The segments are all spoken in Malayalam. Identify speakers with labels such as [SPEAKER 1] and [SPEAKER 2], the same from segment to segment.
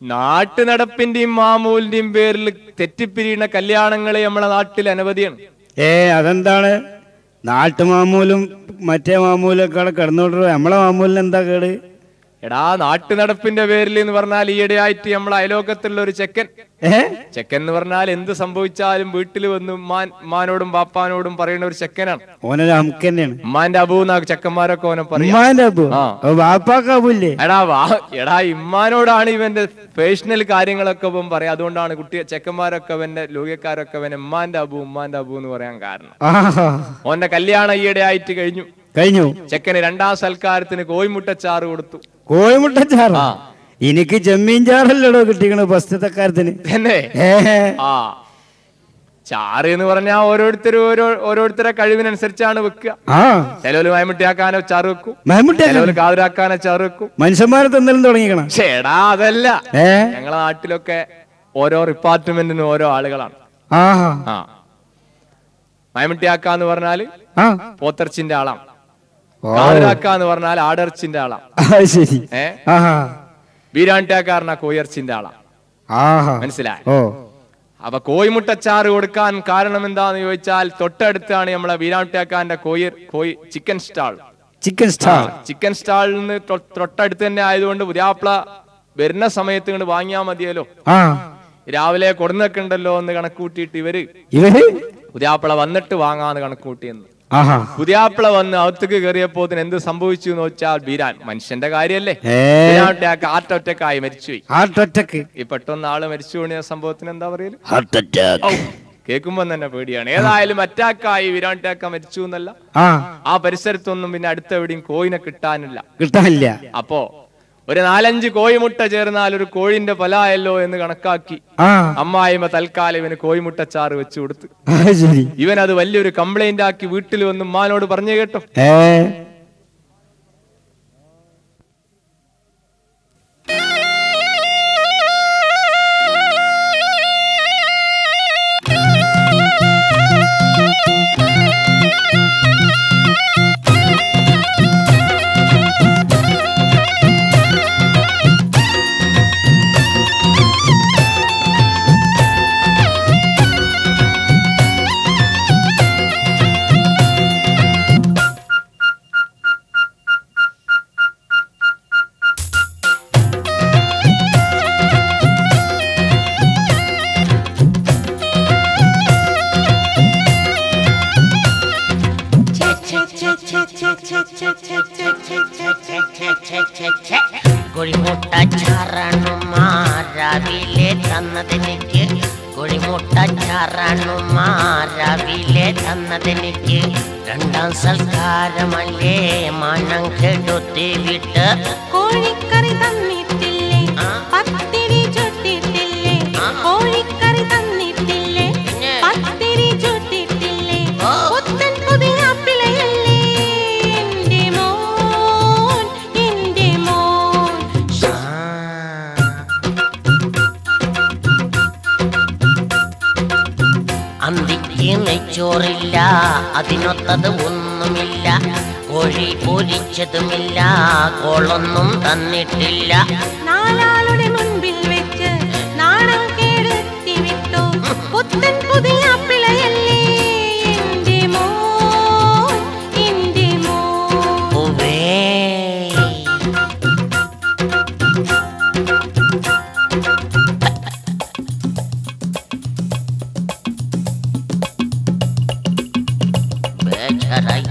[SPEAKER 1] നാട്ടു നടപ്പിന്റെയും മാമൂലിന്റെയും പേരിൽ തെറ്റിപ്പിരിയുന്ന കല്യാണങ്ങളെ നമ്മളെ നാട്ടിൽ അനവധിയാണ്
[SPEAKER 2] ഏ അതെന്താണ് നാട്ടുമാമൂലും മറ്റേ മാമൂലൊക്കെ അവിടെ കിടന്നോട്ടു നമ്മളെ മാമൂലിന് എന്താ കേട്
[SPEAKER 1] എടാ നാട്ടു നടപ്പിന്റെ പേരിൽ എന്ന് പറഞ്ഞാൽ ഈയിടെയായിട്ട് നമ്മളെ അയലോകത്തുള്ള ഒരു ചെക്കൻ
[SPEAKER 2] ഏ
[SPEAKER 1] ചെക്കൻ എന്ന് പറഞ്ഞാൽ എന്ത് സംഭവിച്ചാലും വീട്ടിൽ വന്ന് ഉമ്മാൻ ഉമ്മാനോടും ബാപ്പാനോടും പറയുന്ന ഒരു ചെക്കനാണ്
[SPEAKER 2] ഓനൊരു അമുക്ക് തന്നെയാണ്
[SPEAKER 1] ഉമ്മാന്റെ അബൂന്നാ ചെക്കന്മാരൊക്കെ ഓനെ പറയാം
[SPEAKER 2] ഉമ്മാന്റെ അബു
[SPEAKER 1] ആ.
[SPEAKER 2] വാപ്പാക്കാബൂല്ലേ
[SPEAKER 1] എടാ വാ എടാ ഇമ്മാനോടാണ് ഇവന്റെ പേഴ്സണൽ കാര്യങ്ങളൊക്കെ ഇവൻ പറയാം അതുകൊണ്ടാണ് കുട്ടി ചെക്കന്മാരൊക്കെ ഇവന്റെ ലോകക്കാരൊക്കെ ഇവൻ ഉമ്മാന്റെ അബു ഉമ്മാന്റെ അബു എന്ന് പറയാൻ കാരണം
[SPEAKER 2] ആ
[SPEAKER 1] ഓന്റെ കല്യാണം ഈയിടെ ആയിട്ട് കഴിഞ്ഞു
[SPEAKER 2] കഴിഞ്ഞു
[SPEAKER 1] ചെക്കന് രണ്ടാം സൽക്കാരത്തിന് കോയിമുട്ടച്ചാറ് കൊടുത്തു
[SPEAKER 2] കോഴിമുട്ടച്ചാറ
[SPEAKER 1] ആ.
[SPEAKER 2] എനിക്ക് ചെമ്മീൻ ചാറല്ലടോ കിട്ടിക്കണ ഫസ്റ്റത്തെ കാര്യത്തിന്
[SPEAKER 1] തന്നെ
[SPEAKER 2] ഏ
[SPEAKER 1] ആ ചാറ് എന്ന് പറഞ്ഞാൽ ഓരോരുത്തരും ഓരോ ഓരോരുത്തരെ കഴിവിനനുസരിച്ചാണ് വെക്കുക
[SPEAKER 2] ആ
[SPEAKER 1] ചിലവര് മയമുട്ടിയാക്കാനോ ചാറ് വെക്കും
[SPEAKER 2] മഹമുട്ടിയ
[SPEAKER 1] ചിലവര് കാതിരാക്കാനോ ചാറ് വെക്കും
[SPEAKER 2] മനുഷ്യന്മാരെ തന്നാലും തുടങ്ങിക്കണം
[SPEAKER 1] ചേടാ അതല്ല
[SPEAKER 2] ഏ
[SPEAKER 1] ഞങ്ങളെ നാട്ടിലൊക്കെ ഓരോ ഡിപ്പാർട്ട്മെന്റിനും ഓരോ ആളുകളാണ്
[SPEAKER 2] ആ
[SPEAKER 1] ആ മയമുട്ടിയാക്ക എന്ന് പറഞ്ഞാല്
[SPEAKER 2] ആ
[SPEAKER 1] പോത്തിറച്ചിന്റെ ആളാണ്
[SPEAKER 2] ഓ.
[SPEAKER 1] കാതിരാക്ക എന്ന് പറഞ്ഞാൽ ആടിറച്ചിന്റെ ആളാണ്
[SPEAKER 2] അത് ശരി
[SPEAKER 1] ഏ
[SPEAKER 2] ആഹാ
[SPEAKER 1] ബീരാണ്ടിയാക്കാരന കോയിറച്ചിന്റെ ആളാണ്
[SPEAKER 2] ആഹാ
[SPEAKER 1] മനസ്സിലായ
[SPEAKER 2] ഓ
[SPEAKER 1] അപ്പൊ കോയിമുട്ടച്ചാറ് കൊടുക്കാൻ കാരണം എന്താന്ന് ചോദിച്ചാൽ തൊട്ടടുത്താണ് നമ്മളെ വീരാണ്ടിയാക്കാന്റെ കോയി കോയി chicken stall
[SPEAKER 2] chicken star
[SPEAKER 1] chicken സ്റ്റാളിൽ നിന്ന് തൊ- തൊട്ടടുത്ത് തന്നെ ആയതുകൊണ്ട് പുതിയാപ്ല വരുന്ന സമയത്ത് ഇങ്ങോട്ട് വാങ്ങിയാ മതിയല്ലോ
[SPEAKER 2] ആ
[SPEAKER 1] രാവിലെ കൊടുന്നൊക്കെ ഉണ്ടല്ലോ എന്ന് കണക്ക് കൂട്ടിയിട്ട് ഇവര്
[SPEAKER 2] ഇവര്
[SPEAKER 1] പുതിയാപ്പിള വന്നിട്ട് വാങ്ങാന്ന് കണക്ക് കൂട്ടിയെന്ന്
[SPEAKER 2] ആഹാ
[SPEAKER 1] പുതിയാപ്പിള വന്ന് അകത്തേക്ക് കയറിയപ്പോ എന്ത് സംഭവിച്ചു എന്ന് വെച്ചാൽ ബീരാൻ മനുഷ്യന്റെ കാര്യല്ലേ
[SPEAKER 2] ഏ
[SPEAKER 1] ബീരാൻട്ടെ കാറ്റൊറ്റക്കായി മരിച്ചുപോയി
[SPEAKER 2] ഹാർട്ട് അറ്റാക്ക്
[SPEAKER 1] ഈ പെട്ടെന്ന് ആള് മരിച്ചു പോണിയ സംഭവത്തിന് എന്താ പറയല്
[SPEAKER 2] ഹാർട്ട് അറ്റാക്ക്
[SPEAKER 1] ഔ, കേൾക്കുമ്പോ തന്നെ പേടിയാണ് ഏതായാലും അറ്റാക്കായി വിരാൻടാക്ക മരിച്ചു എന്നല്ല
[SPEAKER 2] ആ
[SPEAKER 1] ആ പരിസരത്തൊന്നും പിന്നെ അടുത്ത എവിടെയും കോയിനെ കിട്ടാനില്ല
[SPEAKER 2] കിട്ടാനില്ല
[SPEAKER 1] അപ്പോ ഒരു നാലഞ്ച് കോഴിമുട്ട ചേർന്നാൽ ഒരു കോഴിന്റെ ഫലായല്ലോ എന്ന് കണക്കാക്കി
[SPEAKER 2] ആ
[SPEAKER 1] അമ്മായിമ്മ തൽക്കാലം ഇവന് കോഴിമുട്ടച്ചാറ് വെച്ചു കൊടുത്തു
[SPEAKER 2] അത് ശരി
[SPEAKER 1] ഇവൻ അത് വലിയൊരു കംപ്ലൈന്റ് ആക്കി വീട്ടിൽ വന്ന് ഉമ്മാനോട് പറഞ്ഞു കേട്ടോ
[SPEAKER 2] ഏ
[SPEAKER 3] കുഴിമുട്ട ചാറണുമാ രാവിലെ തന്നതെനിക്ക് കുഴിമുട്ട ചാറണുമാ രാവിലെ തന്നതെനിക്ക് രണ്ടാം സൽക്കാരമല്ലേ മണം കെടുത്തി വിട്ട്
[SPEAKER 4] കോഴിക്കറി തന്നിട്ടില്ലേ
[SPEAKER 3] ആ.
[SPEAKER 4] പത്തിരി ചുട്ടിട്ടില്ലേ
[SPEAKER 3] ആ.
[SPEAKER 4] കോഴിക്കറി തന്നിട്ടില്ലേ
[SPEAKER 3] പിന്നെ?
[SPEAKER 4] പത്തിരി ചുട്ടിട്ടില്ലേ
[SPEAKER 3] ഓ.
[SPEAKER 4] പുത്തൻ പുതിയ പിള്ളയല്ലേ എന്റെ മോൻ എന്റെ മോൻ
[SPEAKER 3] ആ. അന്തിക്ക് നെച്ചോറില്ല അതിനൊത്തത് ഒന്നുമില്ല കോഴി പൊരിച്ചതുമില്ല കോളൊന്നും തന്നിട്ടില്ല
[SPEAKER 4] നാലാളുടെ മുൻപിൽ വെച്ച് നാണം കേടുത്തി വിട്ടു പുത്തൻ പുതിയ പിള്ളയല്ലേ എന്റെ മോൻ എന്റെ മോൻ
[SPEAKER 3] ഉവ്വേ. ബേജാറായി.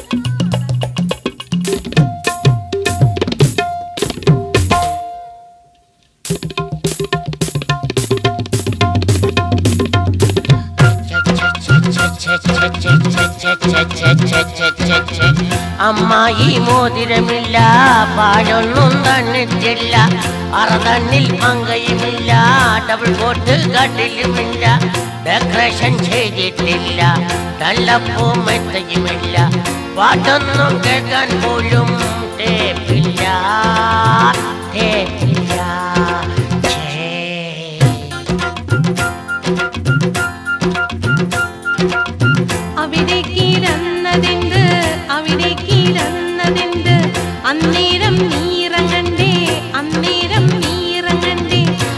[SPEAKER 3] അമ്മായി മോതിരമില്ല പാഴൊന്നും തന്നിട്ടില്ല അറതണ്ണിൽ മങ്കയുമില്ല ഡബിൾ കോട്ട് കട്ടിലുമില്ല ഡെക്കറേഷൻ ചെയ്തിട്ടില്ല തല്ലപ്പൂ മെത്തയുമില്ല പാട്ടൊന്നും കേൾക്കാൻ പോലും ടേപ്പില്ല ടേപ്പില്ല ഛേ.
[SPEAKER 4] അവിടെ കിടന്നതെന്ത് അവിടെ കിടന്നതെന്ത് അന്നേരം നീറങ്ങണ്ടേ അന്നേരം നീറങ്ങണ്ടേ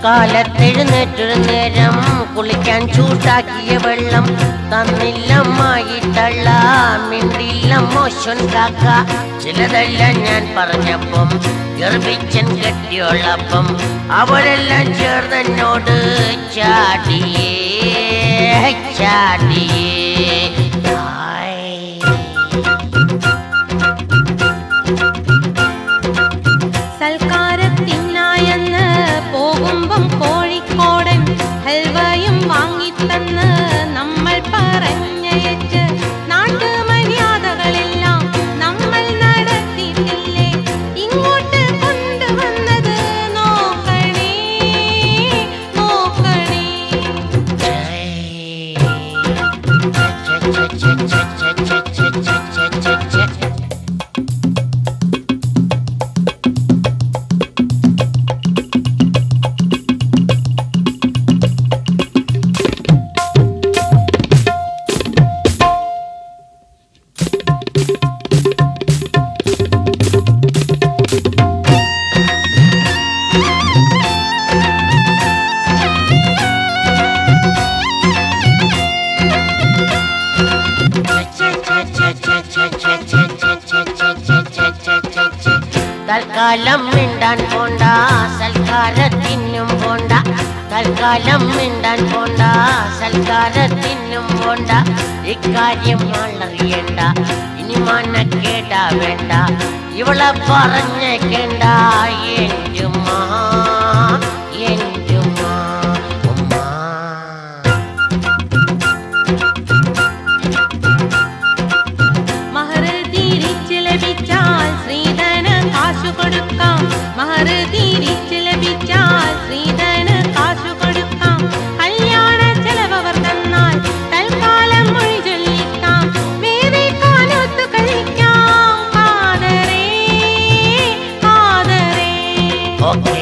[SPEAKER 3] കാലത്തെഴുന്നേറ്റൊരു നേരം കുളിക്കാൻ ചൂട്ടാക്കിയ വെള്ളം തന്നില്ലമ്മായി തള്ള മിണ്ടില്ല മോശൻ കാക്ക ചിലതെല്ലാം ഞാൻ പറഞ്ഞപ്പം ഗർഭിച്ചൻ കെട്ടിയോളപ്പം അവരെല്ലാം ചേർന്നെന്നോട് ചാടിയേ ചാടിയേ ഹായ്
[SPEAKER 4] സൽക്കാരത്തിനായെന്ന് പോകുമ്പം കോഴിക്കോടൻ ഹൽവയും വാങ്ങിത്തന്ന് നമ്മൾ പറഞ്ഞയച്ച് നാട്ടുമര്യാദകളെല്ലാം നമ്മൾ നടത്തിയിട്ടില്ലേ ഇങ്ങോട്ട് കൊണ്ടുവന്നത് നോക്കണേ നോക്കണേ
[SPEAKER 3] തൽക്കാലം മിണ്ടാൻ പോണ്ട സൽക്കാരത്തിനും പോണ്ട തൽക്കാലം മിണ്ടാൻ പോണ്ട സൽക്കാരത്തിനും പോണ്ട ഇക്കാര്യം ആളറിയണ്ട ഇനി മനക്കേട വേണ്ട ഇവളെ പറഞ്ഞേക്കണ്ട എന്റുമ്മ എന്റുമ്മ ഉമ്മ
[SPEAKER 4] മഹർ തിരിച്ച് ലഭിച്ചാൽ ശ്രീധന് കാശു കൊടുക്കാം മഹർ തിരിച്ച് ലഭിച്ചാൽ ശ്രീധന് കാശു കൊടുക്കാം കല്യാണ ചെലവർ തന്നാൽ തൽക്കാലം മൊഴി ചൊല്ലിക്കാം വേറെ കാലത്ത് കഴിക്കാം കാതരേ കാതരേ
[SPEAKER 3] ഓക്കേ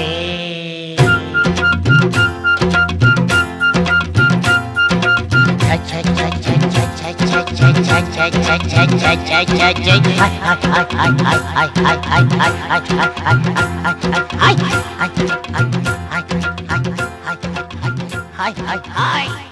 [SPEAKER 3] Hi, hi, hi.